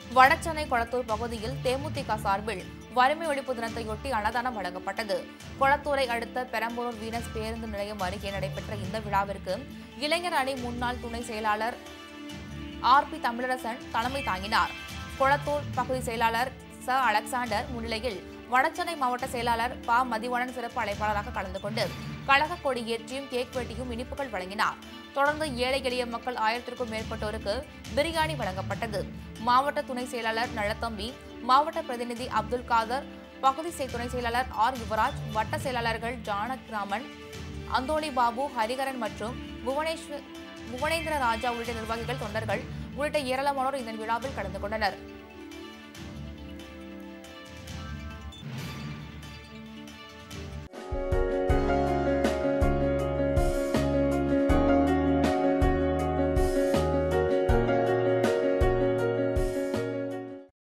வடசென்னை கொளத்தூர் பகுதியில் தேமுதிக சார்பில் வறுமை ஒழிப்பு தினத்தையொட்டி அன்னதானம் வழங்கப்பட்டது கொளத்தூரை அடுத்த பெரம்பலூர் வீனஸ் பேருந்து நிலையம் அருகே நடைபெற்ற இந்த விழாவிற்கு இளைஞர் அணி முன்னாள் துணை செயலாளர் ஆர் பி தமிழரசன் தலைமை தாங்கினார் கொளத்தூர் பகுதி செயலாளர் ச அலெக்சாண்டர் முன்னிலையில் வடசென்னை மாவட்ட செயலாளர் ப மதிவணன் சிறப்பு அழைப்பாளராக கலந்து கொண்டு கழக கொடி ஏற்றியும் கேக் வெட்டியும் இனிப்புகள் வழங்கினார் தொடர்ந்து ஏழை எளிய மக்கள் ஆயிரத்திற்கும் மேற்பட்டோருக்கு பிரியாணி வழங்கப்பட்டது மாவட்ட துணை செயலாளர் நலத்தம்பி மாவட்ட பிரதிநிதி அப்துல் காதர் பகுதி செய் துணை செயலாளர் ஆர் யுவராஜ் வட்ட செயலாளர்கள் ஜானகிராமன் அந்தோணி பாபு ஹரிகரன் மற்றும் புவனேஸ்வர் புவனேந்திர ராஜா உள்ளிட்ட நிர்வாகிகள் தொண்டர்கள் உள்ளிட்ட ஏராளமானோர் இந்த விழாவில் கலந்து கொண்டனர்